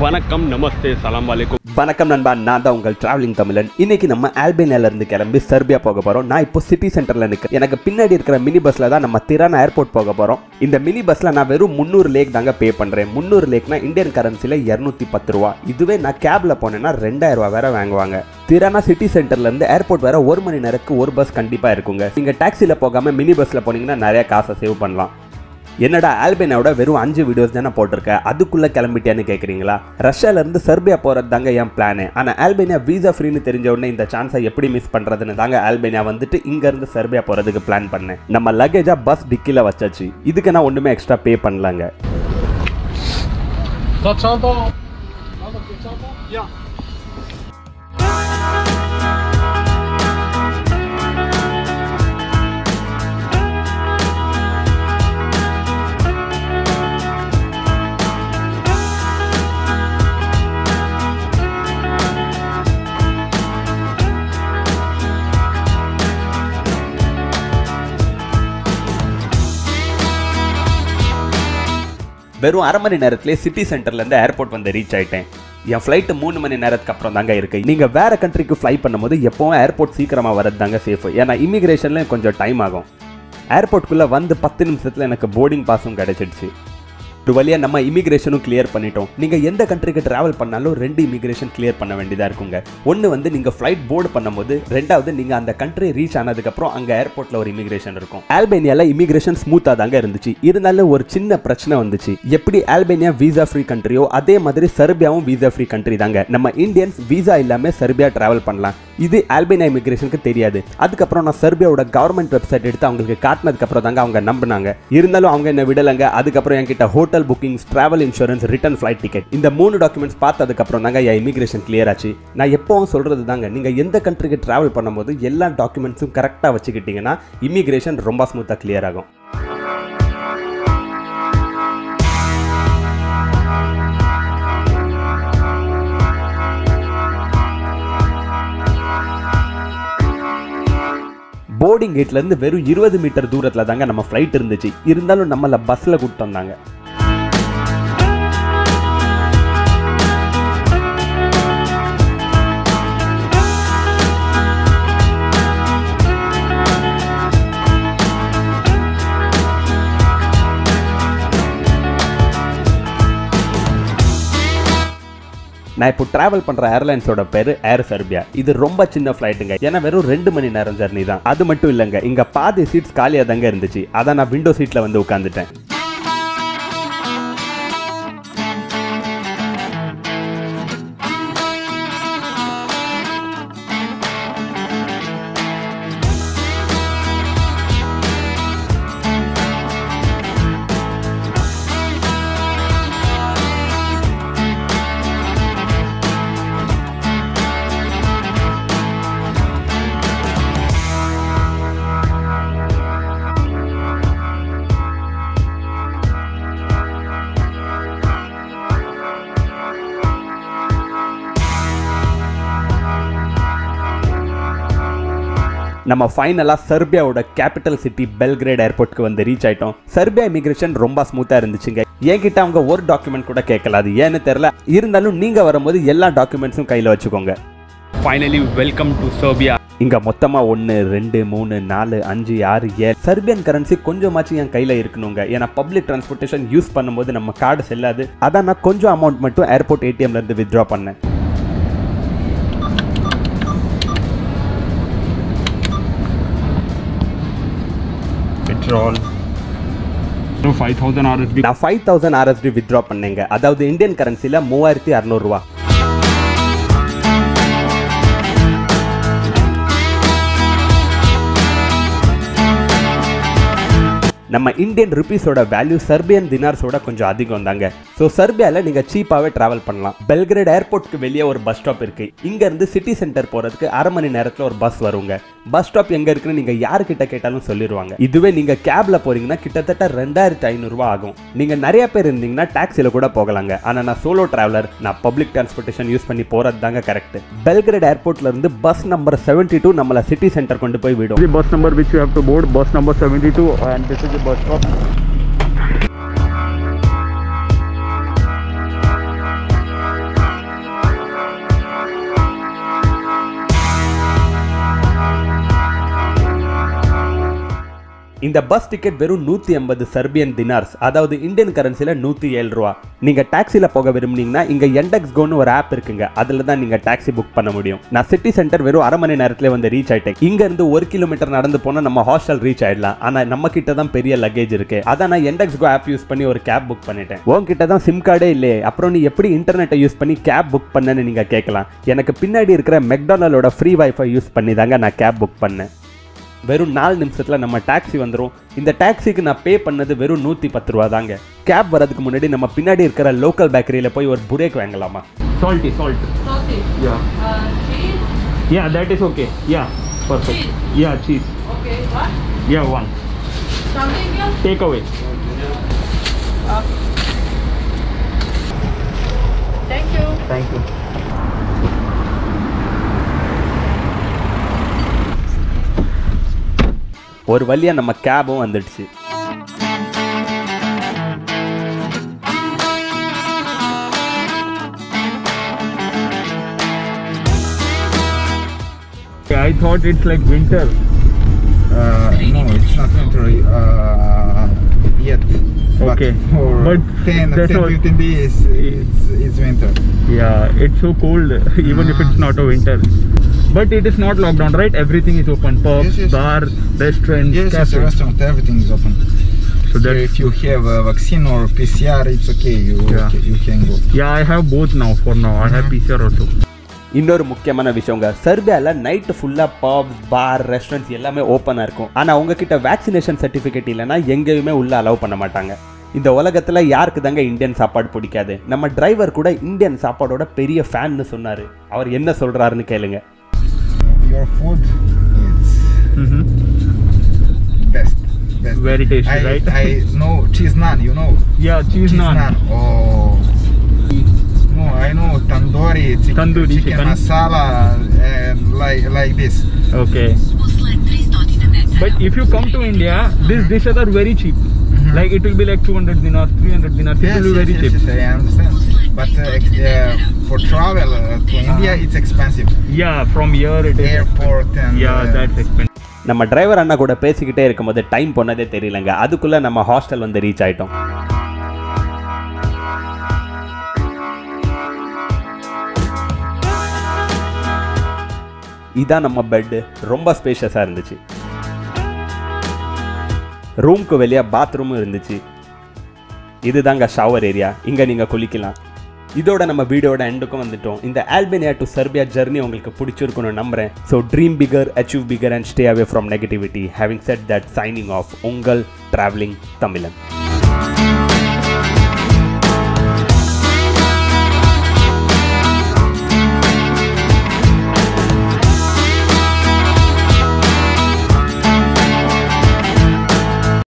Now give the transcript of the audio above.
வணக்கம் நமஸ்தே சலாம் வலைக்கும் வணக்கம் நண்பா நான் தான் உங்கள் டிராவலிங் தமிழன் இன்னைக்கு நம்ம ஆல்பேனியால இருந்து கிளம்பி செர்பியா போக போறோம் நான் இப்போ சிட்டி சென்டர்ல நிற்கிறேன் எனக்கு பின்னாடி இருக்கிற மினி பஸ்ல தான் நம்ம திரானா ஏர்போர்ட் போக போறோம் இந்த மினி பஸ்ல நான் வெறும் முந்நூறு லேக் தாங்க பே பண்றேன் முந்நூறு லேக்னா இந்தியன் கரன்சில இரநூத்தி பத்து ரூபா இதுவே நான் கேப்ல போனேன்னா ரெண்டாயிரம் ரூபா வேற வாங்குவாங்க திரானா சிட்டி சென்டர்ல இருந்து ஏர்போர்ட் வேற ஒரு மணி நேரத்துக்கு ஒரு பஸ் கண்டிப்பா இருக்குங்க நீங்க டாக்ஸில போகாம மினி பஸ்ல போனீங்கன்னா நிறைய காசை சேவ் பண்ணலாம் என்னடா ஆல்பேனியாவோட வெறும் அஞ்சு வீடியோஸ் தானே போட்டிருக்கேன் அதுக்குள்ளே கிளம்பிட்டியான்னு கேட்குறீங்களா ரஷ்யாலேருந்து செர்பியா போகிறது தாங்க என் பிளானு ஆனால் ஆல்பேனியா வீசா ஃப்ரீன்னு தெரிஞ்ச உடனே இந்த சான்ஸை எப்படி மிஸ் பண்ணுறதுன்னு தாங்க ஆல்பேனியா வந்துட்டு இங்கேருந்து செர்பியா போகிறதுக்கு பிளான் பண்ணேன் நம்ம லக்கேஜாக பஸ் டிக்கியில் வச்சாச்சு இதுக்கு நான் ஒன்றுமே எக்ஸ்ட்ரா பே பண்ணலாங்க வெறும் அரை மணி நேரத்திலே சிட்டி சென்டர்லேருந்து ஏர்போர்ட் வந்து ரீச் ஆயிட்டேன் என் ஃப்ளைட்டு மூணு மணி நேரத்துக்கு அப்புறம் தாங்க இருக்கு நீங்கள் வேற கண்ட்ரிக்கு ஃப்ளை பண்ணும்போது எப்போவும் ஏர்போர்ட் சீக்கிரமாக வரது தாங்க சேஃப் ஏன்னா இமிகிரேஷன்ல கொஞ்சம் டைம் ஆகும் ஏர்போர்ட்குள்ளே வந்து பத்து நிமிஷத்தில் எனக்கு போர்டிங் பாஸும் கிடைச்சிடுச்சு ஒரு வழியாக நம்ம இமிகிரேஷனும் கிளியர் பண்ணிட்டோம் நீங்கள் எந்த கண்ட்ரிக்கு ட்ராவல் பண்ணாலும் ரெண்டு இமிகிரேஷன் கிளியர் பண்ண வேண்டியதாக இருக்குங்க ஒன்று வந்து நீங்கள் ஃப்ளைட் போர்டு பண்ணும்போது ரெண்டாவது நீங்கள் அந்த கண்ட்ரி ரீச் ஆனதுக்கப்புறம் அங்கே ஏர்போர்ட்டில் ஒரு இமிகிரேஷன் இருக்கும் ஆல்பேனியாவில் இமிகிரேஷன் ஸ்மூத்தாக தாங்க இருந்துச்சு இருந்தாலும் ஒரு சின்ன பிரச்சனை வந்துச்சு எப்படி ஆல்பேனியா வீசா ஃப்ரீ கண்ட்ரியோ அதே மாதிரி செர்பியாவும் வீசா ஃப்ரீ கண்ட்ரி தாங்க நம்ம இந்தியன்ஸ் வீசா இல்லாமல் செர்பியா ட்ராவல் பண்ணலாம் இது ஆல்பேனியா இமிகிரேஷனுக்கு தெரியாது அதுக்கப்புறம் நான் செர்பியாவோட கவர்மெண்ட் வெப்சைட் எடுத்து அவங்களுக்கு காட்டினதுக்கு அப்புறம் தாங்க அவங்க நம்பினாங்க இருந்தாலும் அவங்க என்ன விடலைங்க அதுக்கப்புறம் என்கிட்ட hotel bookings travel insurance return flight ticket இந்த மூணு டாக்குமெண்ட்ஸ் பார்த்ததுக்கப்புறம் தாங்க என் இமிகிரேஷன் கிளியர் ஆச்சு நான் எப்பவும் சொல்றது தாங்க நீங்கள் எந்த கண்ட்ரிக்கு டிராவல் பண்ணும்போது எல்லா டாக்குமெண்ட்ஸும் கரெக்டாக வச்சுக்கிட்டீங்கன்னா இமிகிரேஷன் ரொம்ப ஸ்மூத்தாக கிளியர் ஆகும் போர்டிங் கேட்லேருந்து வெறும் இருபது மீட்டர் தூரத்தில் தாங்க நம்ம ஃப்ளைட் இருந்துச்சு இருந்தாலும் நம்மளை பஸ்ஸில் கூப்பிட்டு வந்தாங்க நான் இப்போ டிராவல் பண்ணுற ஏர்லைன்ஸோட பேர் ஏர் செர்பியா இது ரொம்ப சின்ன ஃப்ளைட்டுங்க ஏன்னா வெறும் ரெண்டு மணி நேரம் ஜர்னி தான் அது மட்டும் இல்லைங்க இங்கே பாதி சீட்ஸ் காலியாக தாங்க இருந்துச்சு அதான் நான் விண்டோ சீட்டில் வந்து உட்காந்துட்டேன் நம்ம ஃபைனலாக செர்பியாவோட கேபிட்டல் சிட்டி பெல்கிரேட் ஏர்போர்ட்க்கு வந்து ரீச் ஆயிட்டோம் செர்பியா இமிகிரேஷன் ரொம்ப ஸ்மூத்தாக இருந்துச்சுங்க என்கிட்ட அவங்க ஒரு டாக்குமெண்ட் கூட கேட்கல அது ஏன்னு தெரில இருந்தாலும் நீங்கள் வரும்போது எல்லா டாக்குமெண்ட்ஸும் கையில் வச்சுக்கோங்க ஃபைனலி வெல்கம் டு சர்பியா இங்கே மொத்தமாக ஒன்று ரெண்டு மூணு நாலு அஞ்சு ஆறு ஏழு சர்பியன் கரன்சி கொஞ்சமாச்சும் என் கையில் இருக்கணுங்க ஏன்னா பப்ளிக் டிரான்ஸ்போர்ட்டேஷன் யூஸ் பண்ணும்போது நம்ம கார்டு செல்லாது அதான் நான் கொஞ்சம் அமௌண்ட் மட்டும் ஏர்போர்ட் ஏடிஎம்லேருந்து வித்ட்ரா பண்ணேன் பெட்ரோல் ஃபைவ் தௌசண்ட் ஆர்எஸ்பி நான் ஃபைவ் தௌசண்ட் ஆர்எஸ்டி வித்ட்ரா பண்ணேங்க அதாவது இந்தியன் கரன்சியில் மூவாயிரத்தி அறநூறுவா நம்ம இந்தியன் ருபீஸோட வேல்யூ சர்பியன் தினார்ஸோட கொஞ்சம் அதிகம் தாங்க ஸோ சர்பியாவில் நீங்கள் சீப்பாகவே ட்ராவல் பண்ணலாம் பெல்கிரேட் ஏர்போர்ட்க்கு வெளியே ஒரு பஸ் ஸ்டாப் இருக்கு இங்கேருந்து சிட்டி சென்டர் போகிறதுக்கு அரை மணி நேரத்தில் ஒரு பஸ் வருங்க பஸ் ஸ்டாப் எங்கே இருக்குன்னு நீங்கள் யார்கிட்ட கேட்டாலும் சொல்லிடுவாங்க இதுவே நீங்கள் கேபில் போகிறீங்கன்னா கிட்டத்தட்ட ரெண்டாயிரத்தி ஐநூறுரூவா ஆகும் நீங்கள் நிறைய பேர் இருந்தீங்கன்னா டாக்ஸியில் கூட போகலாங்க ஆனால் நான் சோலோ டிராவலர் நான் பப்ளிக் டிரான்ஸ்போர்ட்டேஷன் யூஸ் பண்ணி போகிறது தாங்க கரெக்ட் பெல்கிரேட் ஏர்போர்ட்ல இருந்து பஸ் நம்பர் செவன்டி டூ நம்மளை சிட்டி சென்டர் கொண்டு போய் விடும் The bus number which you have to board, bus number 72, and this is the bus stop. இந்த பஸ் டிக்கெட் வெறும் நூற்றி எண்பது சர்பியன் தினார்ஸ் அதாவது இந்தியன் கரன்சியில் நூற்றி ஏழு ரூபா நீங்கள் டாக்ஸியில் போக விரும்புனீங்கன்னா இங்கே எண்டெக்ஸ் கோன்னு ஒரு ஆப் இருக்குங்க அதில் தான் நீங்கள் டாக்ஸி புக் பண்ண முடியும் நான் சிட்டி சென்டர் வெறும் அரை மணி நேரத்தில் வந்து ரீச் ஆயிட்டேன் இங்கேருந்து ஒரு கிலோமீட்டர் நடந்து போனால் நம்ம ஹாஸ்டல் ரீச் ஆயிடலாம் ஆனால் நம்ம கிட்ட தான் பெரிய லக்கேஜ் இருக்கு அதான் நான் எண்டெக்ஸ் கோ ஆப் யூஸ் பண்ணி ஒரு கேப் புக் பண்ணிட்டேன் உன்கிட்ட தான் சிம் கார்டே இல்லையே அப்புறம் நீ எப்படி இன்டர்நெட்டை யூஸ் பண்ணி கேப் புக் பண்ணேன்னு நீங்கள் கேட்கலாம் எனக்கு பின்னாடி இருக்கிற மெக்டானலோட ஃப்ரீ வைஃபை யூஸ் பண்ணி தாங்க நான் கேப் புக் பண்ணேன் வெறும் நாலு நிமிஷத்தில் நம்ம டாக்ஸி வந்துடும் இந்த டாக்ஸிக்கு நான் பே பண்ணது வெறும் நூற்றி பத்து ரூபா தாங்க கேப் வரதுக்கு முன்னாடி நம்ம பின்னாடி இருக்கிற லோக்கல் பேக்கரியில் போய் ஒரு புரேக் வாங்கலாமா Salty, salt. Salty. Yeah. Uh, cheese. Yeah, that is okay. Yeah, perfect. Cheese. Yeah, cheese. Okay. What? Yeah, one. Something else? Take away. Okay. Thank you. Thank you. ஒரு வழியாக நம்ம கேபும் வந்துடுச்சு Yeah, I thought it's like winter. Uh, no, it's not winter uh, yet. But Okay. for But 10, that's 10 all- 15 days, it's, it's winter. Yeah, it's so cold, even if it's not a winter. But it is not locked down, right? Everything is open. Pubs, Yes, yes. bar, restaurants, Yes, yes, cafes. restaurant, everything is open. So So that if you have a vaccine or PCR, it's okay. You Yeah. ca- you can go. yeah, I have both now. For now, I have PCR also. இன்னொரு முக்கியமான விஷயங்க சர்பியாவில் night ஃபுல்லாக pubs bar restaurants எல்லாமே ஓப்பனாக இருக்கும் ஆனால் உங்ககிட்ட வேக்சினேஷன் சர்டிஃபிகேட் இல்லைன்னா எங்கேயுமே உள்ளே அலோவ் பண்ண மாட்டாங்க இந்த உலகத்தில் யாருக்கு தாங்க இந்தியன் சாப்பாடு பிடிக்காது நம்ம டிரைவர் கூட இந்தியன் சாப்பாடோட பெரிய ஃபேன்னு சொன்னார் அவர் என்ன சொல்கிறாருன்னு கேளுங்க Your food is Mm-hmm. best. best. Very tasty, I, right? I know cheese naan. You know Yeah, cheese, naan. Oh. No, I know tandoori, chicken, Tandoori chicken, chicken. masala, and like like this. Okay. But if you come to India, these dishes are very cheap. Like it will be like 200 dinars, 300 dinars. It will be very cheap. yes, I understand. But uh, ex- uh, for travel uh, to India, it's expensive. Yeah, from here it is. Airport and Yeah, uh, that's expensive. நம்ம driver அண்ணா கூட பேசிக்கிட்டே இருக்கும்போது time போனதே தெரியலங்க அதுக்குள்ளே நம்ம hostel வந்து ரீச் ஆயிட்டோம் இதான் நம்ம பெட்டு ரொம்ப ஸ்பேஷியஸாக இருந்துச்சு ரூம்க்கு வெளியே பாத்ரூமும் இருந்துச்சு இதுதாங்க ஷவர் ஏரியா இங்கே நீங்கள் குளிக்கலாம் இதோட நம்ம வீடியோட எண்டுக்கும் வந்துட்டோம் இந்த ஆல்பேனியா டு சர்பியா ஜர்னி உங்களுக்கு பிடிச்சிருக்குன்னு நம்புறேன் so dream bigger achieve bigger and stay away from negativity having said that signing off உங்கள் டிராவலிங் தமிழன்